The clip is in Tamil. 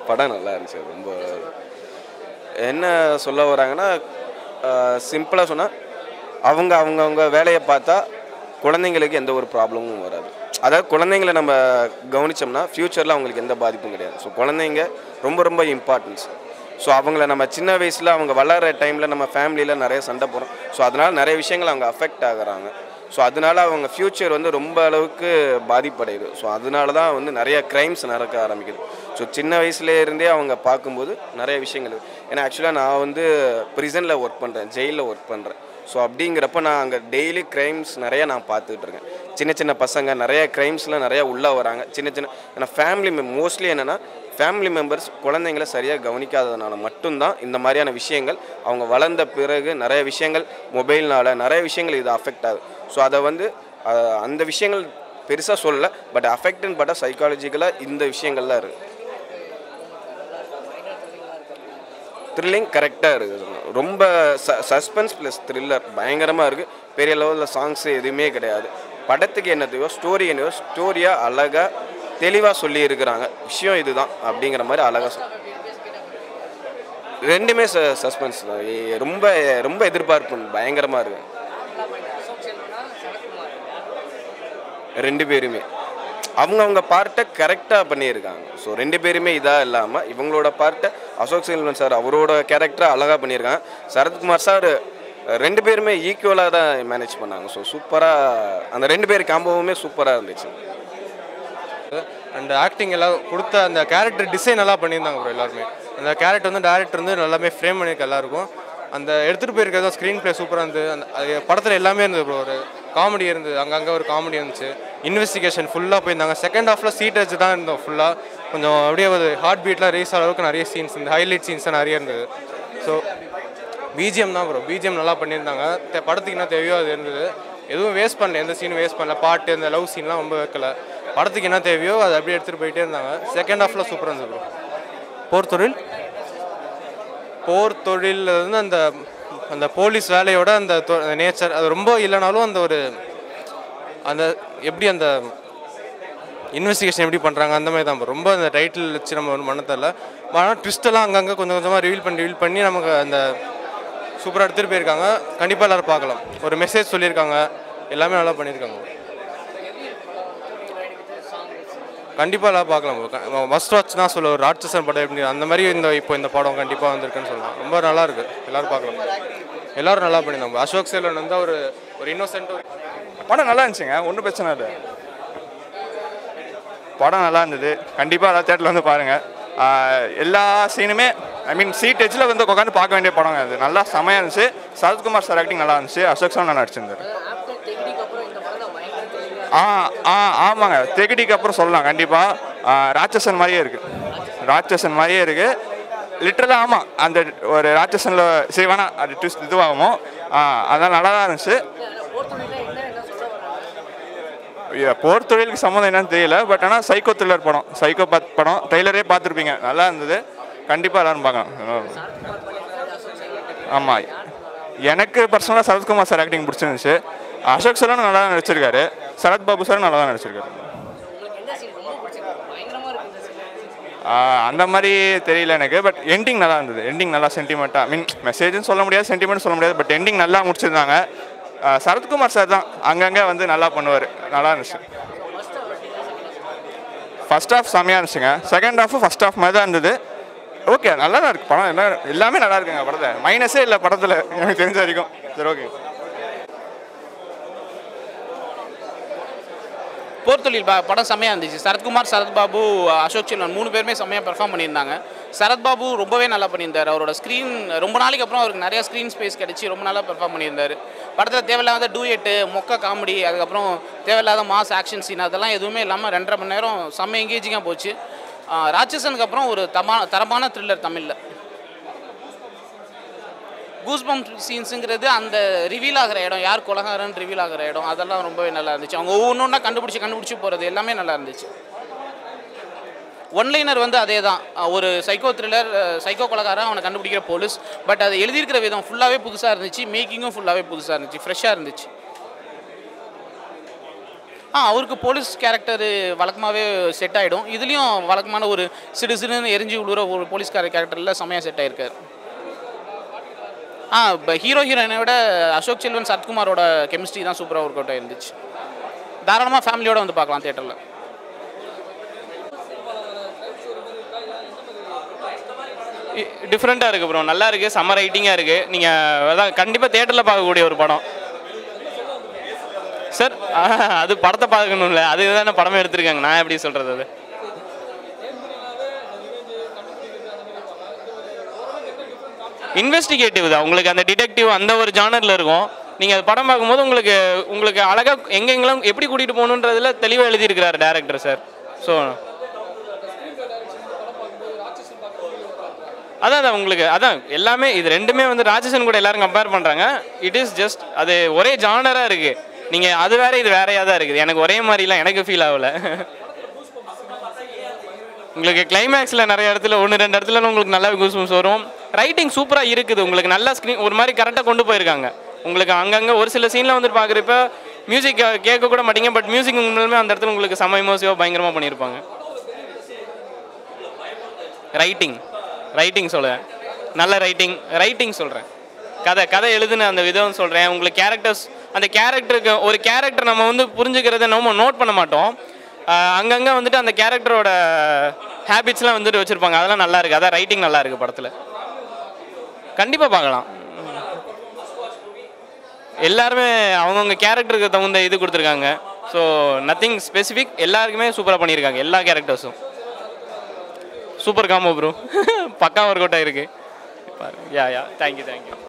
படம் நல்லா இருந்துச்சு ரொம்ப என்ன சொல்ல வராங்கன்னா சிம்பிளாக சொன்னால் அவங்க அவங்கவுங்க வேலையை பார்த்தா குழந்தைங்களுக்கு எந்த ஒரு ப்ராப்ளமும் வராது அதாவது குழந்தைங்கள நம்ம கவனிச்சோம்னா ஃப்யூச்சரில் அவங்களுக்கு எந்த பாதிப்பும் கிடையாது ஸோ குழந்தைங்க ரொம்ப ரொம்ப இம்பார்ட்டன்ஸ் ஸோ அவங்கள நம்ம சின்ன வயசில் அவங்க வளர்கிற டைமில் நம்ம ஃபேமிலியில் நிறைய சண்டை போகிறோம் ஸோ அதனால் நிறைய விஷயங்கள் அவங்க அஃபெக்ட் ஆகுறாங்க ஸோ அதனால அவங்க ஃப்யூச்சர் வந்து ரொம்ப அளவுக்கு பாதிப்படையுது ஸோ அதனால தான் வந்து நிறைய க்ரைம்ஸ் நடக்க ஆரம்பிக்குது ஸோ சின்ன வயசுலேயே இருந்தே அவங்க பார்க்கும்போது நிறைய விஷயங்கள் இருக்கு. ஏன்னா ஆக்சுவலாக நான் வந்து ப்ரிசனில் ஒர்க் பண்ணுறேன் ஜெயிலில் ஒர்க் பண்ணுறேன் ஸோ அப்படிங்கிறப்ப நான் அங்கே டெய்லி க்ரைம்ஸ் நிறைய நான் பார்த்துக்கிட்டு இருக்கேன் சின்ன சின்ன பசங்க நிறைய க்ரைம்ஸ்லாம் நிறைய உள்ளே வராங்க சின்ன சின்ன ஏன்னா ஃபேமிலி மோஸ்ட்லி என்னென்னா ஃபேமிலி மெம்பர்ஸ் குழந்தைங்கள சரியாக கவனிக்காததுனால மட்டும்தான் இந்த மாதிரியான விஷயங்கள் அவங்க வளர்ந்த பிறகு நிறைய விஷயங்கள் மொபைல்னால நிறைய விஷயங்கள் இது அஃபெக்ட் ஆகுது ஸோ அதை வந்து அஹ், அந்த விஷயங்கள் பெருசாக சொல்லலை பட் அஃபெக்ட்னு பார்த்தா சைக்காலஜிக்கலாக இந்த விஷயங்கள்லாம் இருக்குது த்ரில்லிங் கரெக்டாக இருக்குது ரொம்ப ச சஸ்பென்ஸ் ப்ளஸ் த்ரில்லர் பயங்கரமாக இருக்குது பெரிய லெவலில் சாங்ஸ் எதுவுமே கிடையாது படத்துக்கு என்ன தேவையோ ஸ்டோரி என்னவோ ஸ்டோரியாக அழகாக தெளிவாக சொல்லி இருக்கிறாங்க விஷயம் இதுதான் அப்படிங்கிற மாதிரி அழகாக சொல் ரெண்டுமே ச சஸ்பென்ஸ் தான் ஏ- ரொம்ப ரொம்ப எதிர்பார்ப்பு பயங்கரமாக இருக்கு ரெண்டு பேருமே அவங்கவுங்க பார்ட்டை கரெக்டாக பண்ணியிருக்காங்க ஸோ ரெண்டு பேருமே இதாக இல்லாமல் இவங்களோட பார்ட்டை அசோக் செல்வன் சார் அவரோட கேரக்டரை அழகாக பண்ணியிருக்காங்க சரத்குமார் சார் ரெண்டு பேருமே ஈக்குவலாக தான் மேனேஜ் பண்ணாங்க ஸோ சூப்பராக அந்த ரெண்டு பேர் காம்போவுமே சூப்பராக இருந்துச்சு அண்ட் ஆக்டிங் எல்லாம் கொடுத்த அந்த கேரக்டர் டிசைன் எல்லாம் பண்ணியிருந்தாங்க ப்ரோ எல்லாருமே அந்த கேரக்டர் வந்து டேரக்டர் வந்து நல்லாமே ஃப்ரேம் பண்ணியிருக்க எல்லாருக்கும் அந்த எடுத்துகிட்டு போயிருக்கிறது ஸ்க்ரீன் ப்ளே சூப்பராக இருந்தது அந்த அது படத்தில் எல்லாமே இருந்தது ப்ரோ ஒரு காமெடி இருந்தது அங்கங்கே ஒரு காமெடி இருந்துச்சு இன்வெஸ்டிகேஷன் ஃபுல்லாக போயிருந்தாங்க செகண்ட் ஹாஃபில் சீட் வச்சு தான் இருந்தோம் ஃபுல்லாக கொஞ்சம் அப்படியே ஒரு ஹார்ட் பீட்லாம் ரேஸ் அளவுக்கு நிறைய சீன்ஸ் இந்த ஹைலைட் சீன்ஸ் நிறைய இருந்தது ஸோ பிஜிஎம் தான் ப்ரோ பிஜிஎம் நல்லா பண்ணியிருந்தாங்க தே- படத்துக்கு என்ன தேவையோ அது இருந்தது எதுவும் வேஸ்ட் பண்ணல எந்த சீனும் வேஸ்ட் பண்ணல பாட்டு இந்த லவ் சீன்லாம் ரொம்ப வைக்கல படத்துக்கு என்ன தேவையோ அதை அப்படியே எடுத்துகிட்டு போயிட்டே இருந்தாங்க செகண்ட் ஹாஃபில் சூப்பராக இருந்தது ப்ரோ போர் தொழில் போர் தொழிலில் வந்து அந்த அந்த போலீஸ் வேலையோட அந்த நேச்சர் அது ரொம்ப இல்லைனாலும் அந்த ஒரு அந்த எப்படி அந்த இன்வெஸ்டிகேஷன் எப்படி பண்ணுறாங்க அந்த மாதிரி தான் bro. ரொம்ப அந்த டைட்டில் வச்சு நம்ம ஒன்றும் பண்ண தெரில ஆனால் ட்விஸ்டெல்லாம் அங்கங்கே கொஞ்சம் கொஞ்சமாக ரிவீல் பண்ணி ரிவீல் பண்ணி நமக்கு அந்த சூப்பராக எடுத்துகிட்டு போயிருக்காங்க கண்டிப்பாக எல்லோரும் பார்க்கலாம் ஒரு மெசேஜ் சொல்லியிருக்காங்க எல்லாமே நல்லா பண்ணியிருக்காங்க கண்டிப்பாக எல்லாம் பார்க்கலாம் மஸ்ட் வாட்ச் தான் சொல்ல ஒரு ராட்சசன் படம் எப்படி அந்த மாதிரி இந்த இப்போ இந்த படம் கண்டிப்பாக வந்திருக்குன்னு சொல்லலாம் ரொம்ப நல்லா இருக்கு எல்லாரும் பார்க்கலாம் எல்லாரும் நல்லா பண்ணியிருந்தாங்க அசோக் சேலன் வந்து ஒரு ஒரு இன்னோசென்ட் ஒரு படம் நல்லா இருந்துச்சுங்க ஒன்றும் பிரச்சனை இல்லை படம் நல்லா இருந்தது கண்டிப்பாக எல்லா தேட்டரில் வந்து பாருங்கள் எல்லா சீனுமே ஐ மீன் சீட் எஜ்ஜில் வந்து உட்காந்து பார்க்க வேண்டிய படங்க அது நல்லா செமையாக இருந்துச்சு சரத்குமார் சார் ஆக்டிங் நல்லா இருந்துச்சு அசோக் சார் நல்லா நடிச்சிருந்தாரு ஆ ஆ ஆமாங்க தெகிடிக்கு அப்புறம் சொல்லலாம் கண்டிப்பாக ராட்சசன் மாதிரியே இருக்குது ராட்சசன் மாதிரியே இருக்குது லிட்டரலாக ஆமாம் அந்த ஒரு ராட்சசனில் சரி வேணாம் அது ட்விஸ்ட் இதுவாகும் ஆ அதெல்லாம் நல்லா தான் இருந்துச்சு ஐயா, போர் தொழிலுக்கு சம்மந்தம் என்னன்னு தெரியல பட் ஆனால் சைக்கோ த்ரில்லர் படம் சைக்கோ பாத் படம் ட்ரெய்லரே பார்த்துருப்பீங்க நல்லா இருந்தது கண்டிப்பாக எல்லாரும் பார்க்கலாம் ஆமாம் எனக்கு பர்சனலாக சரத்குமார் சார் ஆக்டிங் பிடிச்சிருந்துச்சு அசோக் சாரும் நல்லா தான் நடிச்சிருக்காரு சரத் பாபு சாரும் நல்லா தான் நடிச்சிருக்காரு ஆ, அந்த மாதிரி தெரியல எனக்கு பட் எண்டிங் நல்லா இருந்தது எண்டிங் நல்லா சென்டிமெண்ட்டாக மீன் மெசேஜ்னு சொல்ல முடியாது சென்டிமெண்ட் சொல்ல முடியாது பட் எண்டிங் நல்லா முடிச்சிருந்தாங்க ஆ, சரத்குமார் சார் தான் அங்கங்கே வந்து நல்லா பண்ணுவார் நல்லா இருந்துச்சு ஃபர்ஸ்ட் ஹாஃப் செம்மையாக இருந்துச்சுங்க செகண்ட் ஹாஃபு ஃபர்ஸ்ட் ஹாஃப் மாதிரி தான் இருந்தது ஓகே நல்லா தான் இருக்குது படம் எல்லாம் எல்லாமே நல்லா இருக்குங்க படத்தை மைனஸே இல்லை படத்தில் எனக்கு தெரிஞ்ச வரைக்கும் சரி ஓகே போர் தொழில் ப- படம் செம்மையாக இருந்துச்சு சரத்குமார் சரத்பாபு அசோக் செல்வன் மூணு பேருமே செம்மையாக பெர்ஃபார்ம் பண்ணியிருந்தாங்க சரத்பாபு ரொம்பவே நல்லா பண்ணியிருந்தார் அவரோட ஸ்க்ரீன் ரொம்ப நாளைக்கு அப்புறம் அவருக்கு நிறைய ஸ்க்ரீன் ஸ்பேஸ் கிடச்சி ரொம்ப நல்லா பெர்ஃபார்ம் பண்ணியிருந்தார் படத்தில் தேவையில்லாத டூயட்டு மொக்க காமெடி அதுக்கப்புறம் தேவையில்லாத மாஸ் ஆக்ஷன் சீன் அதெல்லாம் எதுவுமே இல்லாமல் ரெண்டரை மணி நேரம் செம்ம எங்கேஜிங்காக போச்சு ஆ, ராட்சசனுக்கு அப்புறம் ஒரு தமா தரமான த்ரில்லர் தமிழில் கூஸ்பம் சீன்ஸுங்கிறது அந்த ரிவீல் ஆகிற இடம் யார் கொலகாரன் ரிவீல் ஆகிற இடம் அதெல்லாம் ரொம்பவே நல்லா இருந்துச்சு அவங்க ஒவ்வொன்றா கண்டுபிடிச்சி கண்டுபிடிச்சி போகிறது எல்லாமே நல்லா இருந்துச்சு ஒன்லைனர் வந்து அதே தான் ஒரு சைக்கோ த்ரில்லர் சைக்கோ கொலகாரன் அவனை கண்டுபிடிக்கிற போலீஸ் பட் அது எழுதியிருக்கிற விதம் ஃபுல்லாகவே புதுசாக இருந்துச்சு மேக்கிங்கும் ஃபுல்லாகவே புதுசாக இருந்துச்சு ஃப்ரெஷ்ஷாக இருந்துச்சு ஆ அவருக்கு போலீஸ் கேரக்டர் வழக்கமாகவே செட் ஆகிடும் இதுலேயும் வழக்கமான ஒரு சிடு சிடுன்னு எரிஞ்சு விழுற ஒரு போலீஸ்கார கேரக்டரில் செம்மையாக செட் ஆயிருக்காரு ஆ இப்போ ஹீரோ ஹீரோயினை விட அசோக் செல்வன் சரத்குமாரோட கெமிஸ்ட்ரி தான் சூப்பராக ஒர்க் அவுட் ஆயிருந்துச்சு தாராளமாக ஃபேமிலியோட வந்து பார்க்கலாம் தியேட்டரில் டிஃப்ரெண்ட்டாக இருக்குது ப்ரோ நல்லா இருக்குது செம்ம ரைட்டிங்காக இருக்குது நீங்கள் அதான் கண்டிப்பாக தேட்டரில் பார்க்கக்கூடிய ஒரு படம் சார் அது படத்தை பார்க்கணும்ல அதுக்கு தானே படமே எடுத்திருக்காங்க நான் எப்படி சொல்கிறது அது இன்வெஸ்டிகேட்டிவ் தான் உங்களுக்கு அந்த டிடெக்டிவ் அந்த ஒரு ஜானரில் இருக்கும் நீங்கள் அது படம் பார்க்கும்போது உங்களுக்கு உங்களுக்கு அழகாக எங்கெங்கெல்லாம் எப்படி கூட்டிகிட்டு போகணுன்றதுல தெளிவாக எழுதியிருக்கிறார் டேரக்டர் சார் ஸோ அதான் அதான் உங்களுக்கு அதான் எல்லாமே இது ரெண்டுமே வந்து ராட்சசன் கூட எல்லாரும் கம்பேர் பண்ணுறாங்க இட் இஸ் ஜஸ்ட் அது ஒரே ஜானராக இருக்குது நீங்கள் அது வேற இது வேறையாக தான் இருக்குது எனக்கு ஒரே மாதிரிலாம் எனக்கு ஃபீல் ஆகல உங்களுக்கு கிளைமேக்ஸில் நிறைய இடத்துல ஒன்று ரெண்டு இடத்துல உங்களுக்கு நல்லா கூஸ்பம்ஸ் வரும் ரைட்டிங் சூப்பராக இருக்குது உங்களுக்கு நல்லா ஸ்க்ரீன் ஒரு மாதிரி கரெக்டாக கொண்டு போயிருக்காங்க உங்களுக்கு அங்கங்கே ஒரு சில சீனில் வந்து பார்க்குறப்ப மியூசிக் கேட்க கூட மாட்டீங்க பட் மியூசிக் உண்மையுமே அந்த இடத்துல உங்களுக்கு செம்ம இமோசிவாக பயங்கரமாக பண்ணியிருப்பாங்க ரைட்டிங் ரைட்டிங் சொல்லுவேன் நல்ல ரைட்டிங் ரைட்டிங் சொல்கிறேன் கதை கதை எழுதுன அந்த விதம் சொல்கிறேன் உங்களுக்கு கேரக்டர்ஸ் அந்த கேரக்டருக்கு ஒரு கேரக்டர் நம்ம வந்து புரிஞ்சுக்கிறத நம்ம நோட் பண்ண மாட்டோம் அங்கங்கே வந்துட்டு அந்த கேரக்டரோட ஹேபிட்ஸ்லாம் வந்துட்டு வச்சுருப்பாங்க அதெல்லாம் நல்லா இருக்குது அதான் ரைட்டிங் நல்லா இருக்குது படத்தில் கண்டிப்பாக பார்க்கலாம் எல்லாருமே அவங்கவுங்க கேரக்டருக்கு தகுந்த இது கொடுத்துருக்காங்க ஸோ நத்திங் ஸ்பெசிஃபிக் எல்லாருக்குமே சூப்பராக பண்ணியிருக்காங்க எல்லா கேரக்டர்ஸும் சூப்பர் காம்போ ப்ரோ பக்கா ஒர்க் அவுட் ஆயிருக்கு யா யா தேங்க்யூ தேங்க்யூ